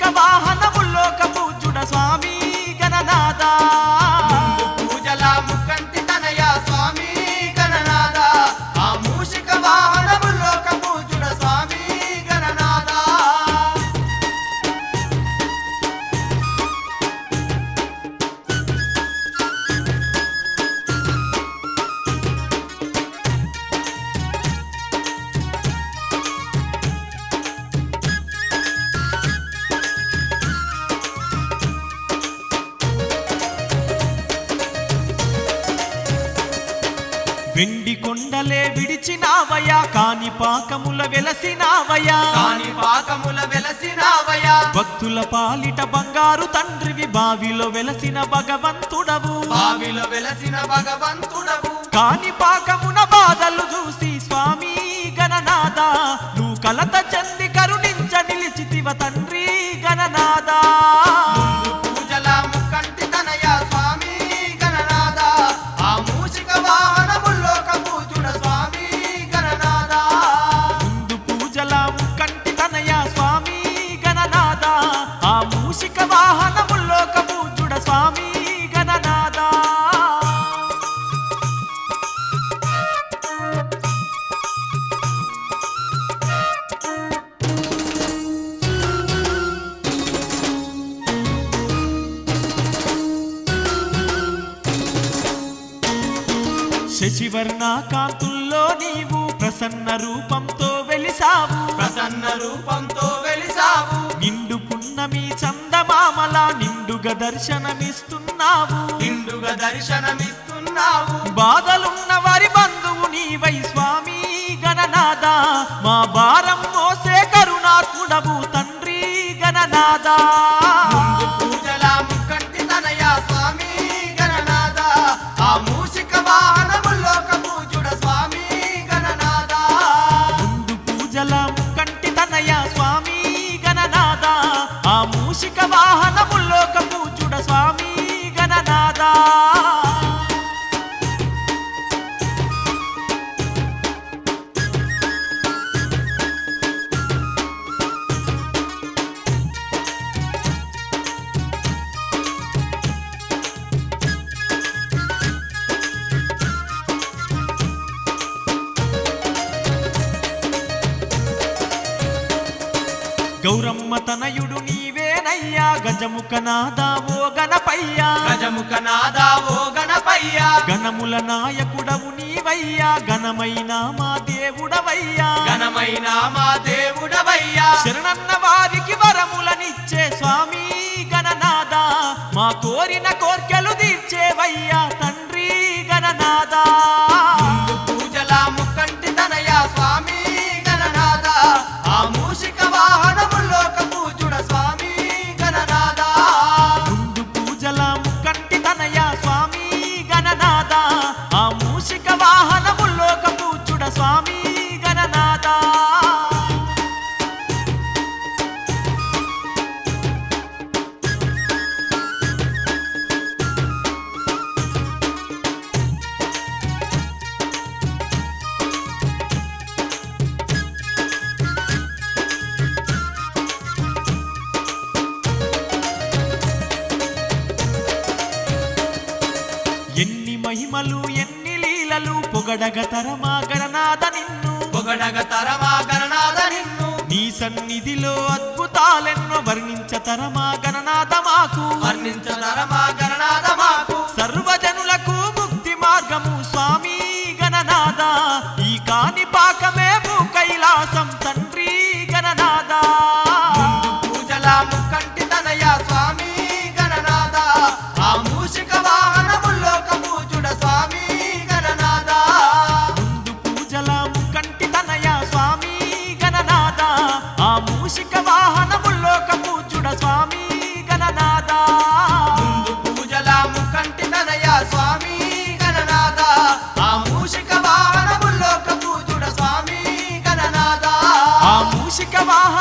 వాహనముల్లోక పూజుడ స్వామి గణనాథ పూజల ముక్కంటి తనయ స్వామి గణనాథ ఆ మూషిక వాహనములోక పూజుడ స్వామి గణనాథ వెండి కొండలే విడిచినావయా కాని పాకముల వెలసినావయా కాని పాకముల వెలసినావయా భక్తుల పాలిట బంగారు తండ్రివి బావిలో వెలసిన భగవంతుడవు బావిలో వెలసిన భగవంతుడవు కాని పాకమున బాధలు చూసి స్వామి గణనాథ నువ్వు కలత చెంది కరుణించ నిలిచితివ తండ్రి గణనాథ పూజల ముక్కంటి తనయ స్వామి గణనాథ ఆ మూషిక వాహనములోక పూజుడ స్వామి గణనాథ ముందు పూజల కంటి తనయ స్వామి గణనాథ ఆ మూషిక వాహనముల్లోక పూజుడ స్వామి గణనాథ శశివర్ణ కాంతుల్లో నీవు ప్రసన్న రూపంతో వెలిసావు ప్రసన్న రూపంతో వెలిసావు నిండు పున్నమి చందమామల నిండుగా దర్శనమిస్తున్నావు నిండుగా దర్శనమిస్తున్నావు బాధలున్న వారి బంధువు నీవై స్వామి గణనాథ మా భారం మోసే కరుణాత్ముడవు తండ్రి గణనాథ ముందు పూజల ముక్కంటి తనయ స్వామి గణనాథ ఆ మూషిక వాహనములోక పూజుడ స్వామి గణనాథ ముందు పూజల కంటి తనయ స్వామి గణనాథ ఆ మూషిక వాహనముల్లోక పూజుడ స్వామి గణనాథ గౌరమ్మ తనయుడు నీవేనయ్యా గజముఖ నాదా ఓ గణపయ్యా గజముఖ నాదా ఓ గణపయ్య గణముల నాయకుడవు నీవయ్యా ఘనమైన మా దేవుడవయ్యా ఘనమైన మా దేవుడవయ్యా శరణన్న వారికి వరములనిచ్చే స్వామి గణనాథ మా కోరిన కోర్కెలు తీర్చేవయ్యా తండ్రి గణనాథ ముందు పూజల ముక్కంటి తనయ స్వామి గణనాథ ఆ మూషిక వాహనములోక పూజుడ స్వామి గణనాథ ముందు పూజల ముక్కంటి తనయ స్వామి గణనాథ ఆ మూషిక వాహనముల్లోక పూజుడ స్వామి గణనాథ ఎన్ని మహిమలు ఎన్ని లీలలు పొగడగ తరమా గణనాథ నిన్ను పొగడగ తరమా గణనాథ నిన్ను నీ సన్నిధిలో అద్భుతాలెన్నో వర్ణించ తరమా గణనాథ మాకు వర్ణించ తరమా గణనాథ మాకు సర్వజనులకు ముక్తి మార్గము స్వామి గణనాథ ఈ కాని పాకమే భూ కైలాసం తండ్రి గణనాథ ముందు పూజల ముక్కంటి తనయ స్వామి గణనాథ ఆ మూషిక వాహనములోక పూజుడ స్వామి గణనాథ ముందు పూజల ముక్కంటి తనయ స్వామి గణనాథ ఆ మూషిక వాహనముల్లోక పూజుడ స్వామి గణనాథ ముందు పూజల ముక్కంటి తనయ స్వామి గణనాథ ఆ మూషిక వాహనములోక పూజుడ స్వామి గణనాథ ఆ మూషిక వాహన